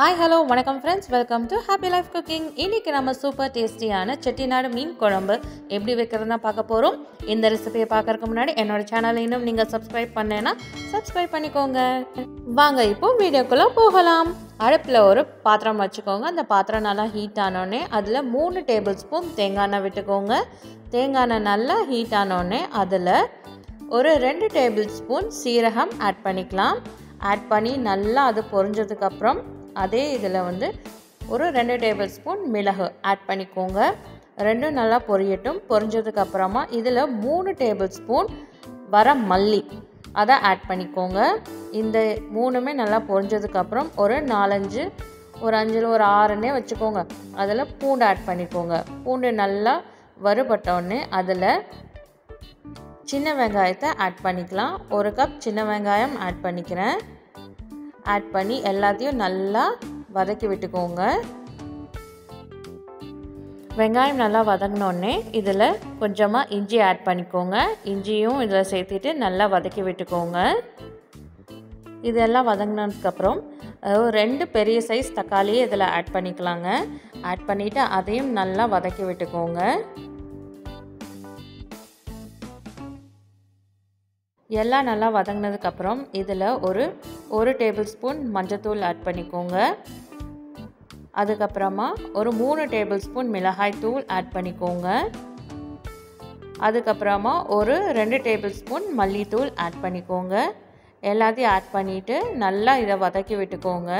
hi hello வணக்கம் friends welcome to happy life cooking இன்றைக்கி நம்ம சூப்பர் டேஸ்டியான செட்டிநாடு மீன் குழம்பு எப்படி வைக்கிறதுனா பார்க்க போகிறோம் இந்த ரெசிபியை பார்க்கறதுக்கு முன்னாடி என்னோட சேனலை இன்னும் நீங்கள் சப்ஸ்கிரைப் பண்ணேன்னா சப்ஸ்கிரைப் பண்ணிக்கோங்க வாங்க இப்போ வீடியோக்குள்ளே போகலாம் அடுப்பில் ஒரு பாத்திரம் வச்சுக்கோங்க அந்த பாத்திரம் நல்லா ஹீட் ஆனோடனே அதில் மூணு டேபிள் ஸ்பூன் தேங்காய் எண்ணெய் விட்டுக்கோங்க தேங்காய் எண்ணெய் நல்லா ஹீட் ஆனோடனே அதில் ஒரு ரெண்டு டேபிள் ஸ்பூன் சீரகம் ஆட் பண்ணிக்கலாம் ஆட் பண்ணி நல்லா அது பொரிஞ்சதுக்கப்புறம் அதே இதில் வந்து ஒரு ரெண்டு டேபிள் ஸ்பூன் மிளகு ஆட் பண்ணிக்கோங்க ரெண்டும் நல்லா பொரியட்டும் பொரிஞ்சதுக்கப்புறமா இதில் மூணு டேபிள் ஸ்பூன் வர மல்லி அதை ஆட் பண்ணிக்கோங்க இந்த மூணுமே நல்லா பொரிஞ்சதுக்கப்புறம் ஒரு நாலஞ்சு ஒரு அஞ்சில் ஒரு ஆறுன்னே வச்சுக்கோங்க அதில் பூண்டு ஆட் பண்ணிக்கோங்க பூண்டு நல்லா வறுபட்டோடனே அதில் சின்ன வெங்காயத்தை ஆட் பண்ணிக்கலாம் ஒரு கப் சின்ன வெங்காயம் ஆட் பண்ணிக்கிறேன் ஆட் பண்ணி எல்லாத்தையும் நல்லா வதக்கி விட்டுக்கோங்க வெங்காயம் நல்லா வதங்கினோடனே இதில் கொஞ்சமாக இஞ்சி ஆட் பண்ணிக்கோங்க இஞ்சியும் இதில் சேர்த்துட்டு நல்லா வதக்கி விட்டுக்கோங்க இதெல்லாம் வதங்கினதுக்கப்புறம் ரெண்டு பெரிய சைஸ் தக்காளியை இதில் ஆட் பண்ணிக்கலாங்க ஆட் பண்ணிவிட்டு அதையும் நல்லா வதக்கி விட்டுக்கோங்க எல்லாம் நல்லா வதங்கினதுக்கப்புறம் இதில் ஒரு ஒரு டேபிள் ஸ்பூன் மஞ்சத்தூள் ஆட் பண்ணிக்கோங்க அதுக்கப்புறமா ஒரு மூணு டேபிள் ஸ்பூன் மிளகாய் தூள் ஆட் பண்ணிக்கோங்க அதுக்கப்புறமா ஒரு ரெண்டு டேபிள் ஸ்பூன் மல்லித்தூள் ஆட் பண்ணிக்கோங்க எல்லாத்தையும் ஆட் பண்ணிவிட்டு நல்லா இதை வதக்கி விட்டுக்கோங்க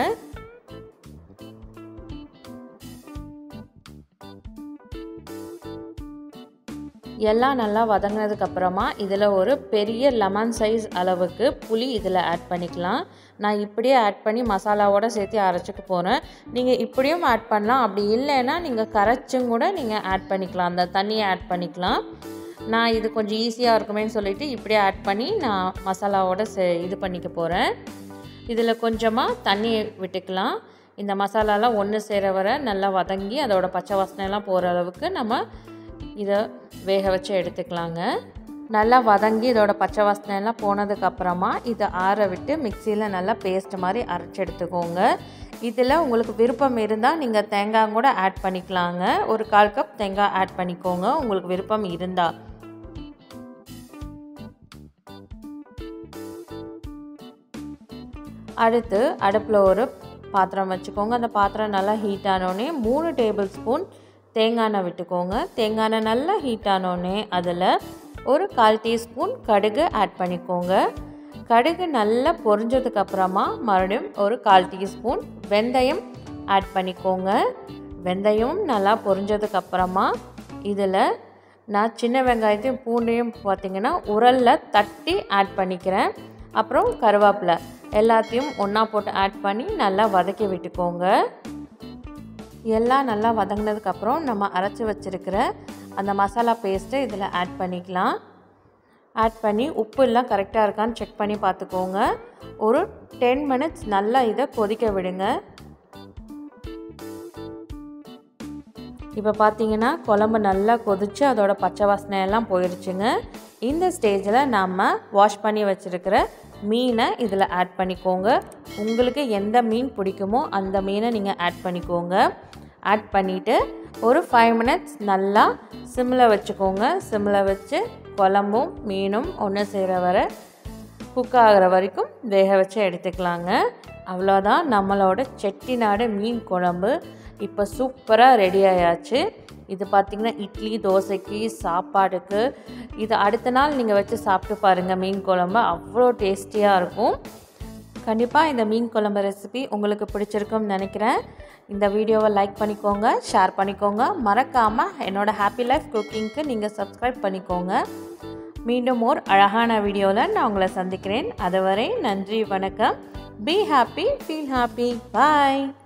எல்லாம் நல்லா வதங்கினதுக்கப்புறமா இதில் ஒரு பெரிய லெமன் சைஸ் அளவுக்கு புளி இதில் ஆட் பண்ணிக்கலாம் நான் இப்படியே ஆட் பண்ணி மசாலாவோடு சேர்த்து அரைச்சிக்க போகிறேன் நீங்கள் இப்படியும் ஆட் பண்ணலாம் அப்படி இல்லைன்னா நீங்கள் கரைச்சும் கூட நீங்கள் ஆட் பண்ணிக்கலாம் அந்த தண்ணியை ஆட் பண்ணிக்கலாம் நான் இது கொஞ்சம் ஈஸியாக இருக்குமேன்னு சொல்லிவிட்டு இப்படியே ஆட் பண்ணி நான் மசாலாவோட சே இது பண்ணிக்க போகிறேன் இதில் கொஞ்சமாக தண்ணி விட்டுக்கலாம் இந்த மசாலாலாம் ஒன்று சேர வர நல்லா வதங்கி அதோட பச்சை வாசனைலாம் போகிற அளவுக்கு நம்ம இதை வேக வச்சு எடுத்துக்கலாங்க நல்லா வதங்கி இதோட பச்சை வாசனைலாம் போனதுக்கப்புறமா இதை ஆற விட்டு மிக்சியில் நல்லா பேஸ்ட் மாதிரி அரைச்சி எடுத்துக்கோங்க இதில் உங்களுக்கு விருப்பம் இருந்தால் நீங்கள் தேங்காய் கூட ஆட் பண்ணிக்கலாங்க ஒரு கால் கப் தேங்காய் ஆட் பண்ணிக்கோங்க உங்களுக்கு விருப்பம் இருந்தால் அடுத்து அடுப்பில் ஒரு பாத்திரம் வச்சுக்கோங்க அந்த பாத்திரம் நல்லா ஹீட் ஆனோடனே மூணு டேபிள் ஸ்பூன் தேங்காய் எண்ணெய் விட்டுக்கோங்க தேங்காய் எண்ணெய் நல்லா ஹீட் ஆனோடனே அதில் ஒரு கால் டீஸ்பூன் கடுகு ஆட் பண்ணிக்கோங்க கடுகு நல்லா பொரிஞ்சதுக்கப்புறமா மறுபடியும் ஒரு கால் டீஸ்பூன் வெந்தயம் ஆட் பண்ணிக்கோங்க வெந்தயம் நல்லா பொரிஞ்சதுக்கப்புறமா இதில் நான் சின்ன வெங்காயத்தையும் பூண்டையும் பார்த்திங்கன்னா உரலில் தட்டி ஆட் பண்ணிக்கிறேன் அப்புறம் கருவேப்பிலை எல்லாத்தையும் ஒன்றா போட்டு ஆட் பண்ணி நல்லா வதக்கி விட்டுக்கோங்க எல்லாம் நல்லா வதங்கினதுக்கப்புறம் நம்ம அரைச்சி வச்சுருக்கிற அந்த மசாலா பேஸ்ட்டை இதில் ஆட் பண்ணிக்கலாம் ஆட் பண்ணி உப்பு எல்லாம் கரெக்டாக இருக்கான்னு செக் பண்ணி பார்த்துக்கோங்க ஒரு டென் மினிட்ஸ் நல்லா இதை கொதிக்க விடுங்க இப்போ பார்த்தீங்கன்னா குழம்பு நல்லா கொதித்து அதோட பச்சை வாசனையெல்லாம் போயிடுச்சுங்க இந்த ஸ்டேஜில் நம்ம வாஷ் பண்ணி வச்சுருக்கிற மீனை இதில் ஆட் பண்ணிக்கோங்க உங்களுக்கு எந்த மீன் பிடிக்குமோ அந்த மீனை நீங்கள் ஆட் பண்ணிக்கோங்க ஆட் பண்ணிவிட்டு ஒரு ஃபைவ் மினிட்ஸ் நல்லா சிம்மில் வச்சுக்கோங்க சிம்மில் வச்சு குழம்பும் மீனும் ஒன்று சேர வர குக் ஆகிற வரைக்கும் வேக வச்சு எடுத்துக்கலாங்க அவ்வளோதான் நம்மளோட செட்டிநாடு மீன் குழம்பு இப்போ சூப்பராக ரெடி ஆயாச்சு இது பார்த்திங்கன்னா இட்லி தோசைக்கு சாப்பாடுக்கு இது அடுத்த நாள் நீங்கள் வச்சு சாப்பிட்டு பாருங்கள் மீன் குழம்பு அவ்வளோ டேஸ்டியாக இருக்கும் கண்டிப்பாக இந்த மீன் குழம்பு ரெசிபி உங்களுக்கு பிடிச்சிருக்கும்னு நினைக்கிறேன் இந்த வீடியோவை லைக் பண்ணிக்கோங்க ஷேர் பண்ணிக்கோங்க மறக்காமல் என்னோடய ஹாப்பி லைஃப் குக்கிங்க்கு நீங்கள் சப்ஸ்கிரைப் பண்ணிக்கோங்க மீண்டும் ஓர் அழகான வீடியோவில் நான் உங்களை சந்திக்கிறேன் அதுவரை நன்றி வணக்கம் be happy feel happy bye